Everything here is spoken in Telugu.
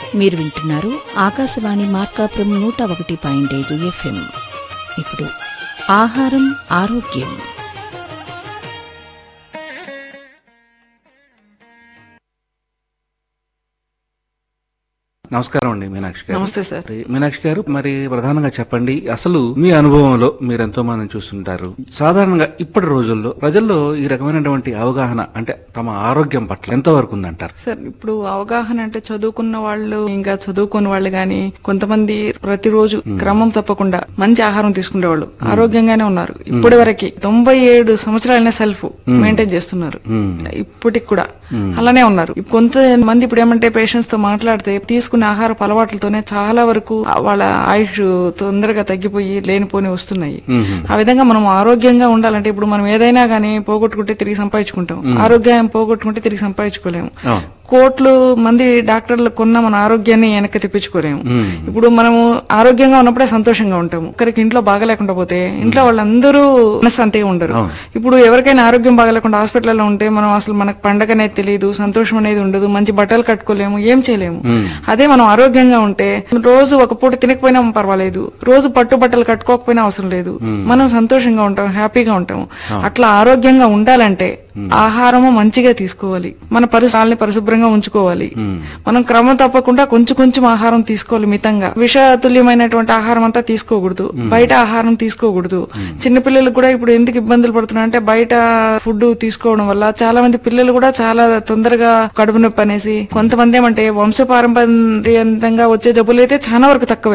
మీరు వింటున్నారు ఆకాశవాణి మార్కాపురం నూట ఒకటి పాయింట్ ఐదు ఎఫ్ఎం ఇప్పుడు ఆహారం ఆరోగ్యం నమస్కారం అండి మీనాక్షి గారు నమస్తే సార్ మరి మీనాక్షి గారు మరి ప్రధానంగా చెప్పండి అసలు మీ అనుభవంలో మీరు ఎంతో మందిని చూస్తుంటారు సాధారణంగా ఇప్పటి రోజుల్లో ప్రజల్లో ఈ రకమైనటువంటి అవగాహన అంటే తమ ఆరోగ్యం పట్ల ఎంతవరకు ఉందంటారు సార్ ఇప్పుడు అవగాహన అంటే చదువుకున్న వాళ్ళు ఇంకా చదువుకున్న వాళ్ళు గాని కొంతమంది ప్రతిరోజు క్రమం తప్పకుండా మంచి ఆహారం తీసుకునే వాళ్ళు ఆరోగ్యంగానే ఉన్నారు ఇప్పటి వరకు తొంభై ఏడు సంవత్సరాలనే సెల్ఫ్ మెయింటైన్ చేస్తున్నారు ఇప్పటికి కూడా అలానే ఉన్నారు కొంతమంది ఇప్పుడు ఏమంటే పేషెంట్స్ తో మాట్లాడితే తీసుకునే ఆహారపు అలవాట్లతోనే చాలా వరకు వాళ్ళ ఆయుష్ తొందరగా తగ్గిపోయి లేనిపోని వస్తున్నాయి ఆ విధంగా మనం ఆరోగ్యంగా ఉండాలంటే ఇప్పుడు మనం ఏదైనా గానీ పోగొట్టుకుంటే తిరిగి సంపాదించుకుంటాం ఆరోగ్యం పోగొట్టుకుంటే తిరిగి సంపాదించుకోలేము అవును. కోట్లు మంది డాక్టర్లు కొన్న మన ఆరోగ్యాన్ని వెనక్కి తెప్పించుకోలేము ఇప్పుడు మనము ఆరోగ్యంగా ఉన్నప్పుడే సంతోషంగా ఉంటాము ఒకరికి ఇంట్లో బాగలేకుండా పోతే ఇంట్లో వాళ్ళందరూ మనశ్శాంతిగా ఉండరు ఇప్పుడు ఎవరికైనా ఆరోగ్యం బాగలేకుండా హాస్పిటల్లో ఉంటే మనం అసలు మనకు పండగ అనేది తెలియదు సంతోషం అనేది ఉండదు మంచి బట్టలు కట్టుకోలేము ఏం చేయలేము అదే మనం ఆరోగ్యంగా ఉంటే రోజు ఒక పూట తినకపోయినా పర్వాలేదు రోజు పట్టు బట్టలు కట్టుకోకపోయినా అవసరం లేదు మనం సంతోషంగా ఉంటాం హ్యాపీగా ఉంటాం అట్లా ఆరోగ్యంగా ఉండాలంటే ఆహారము మంచిగా తీసుకోవాలి మన పరిసరాలని పరిశుభ్రంగా ఉంచుకోవాలి మనం క్రమం తప్పకుండా కొంచెం కొంచెం ఆహారం తీసుకోవాలి మితంగా విషతుల్యమైనటువంటి ఆహారం అంతా తీసుకోకూడదు బయట ఆహారం తీసుకోకూడదు చిన్నపిల్లలకు కూడా ఇప్పుడు ఎందుకు ఇబ్బందులు పడుతున్నారు అంటే బయట ఫుడ్ తీసుకోవడం వల్ల చాలా మంది పిల్లలు కూడా చాలా తొందరగా కడుపు నొప్పి అనేసి కొంతమంది ఏమంటే వంశపారంపర్యంగా వచ్చే జబ్బులు అయితే చాలా వరకు తక్కువ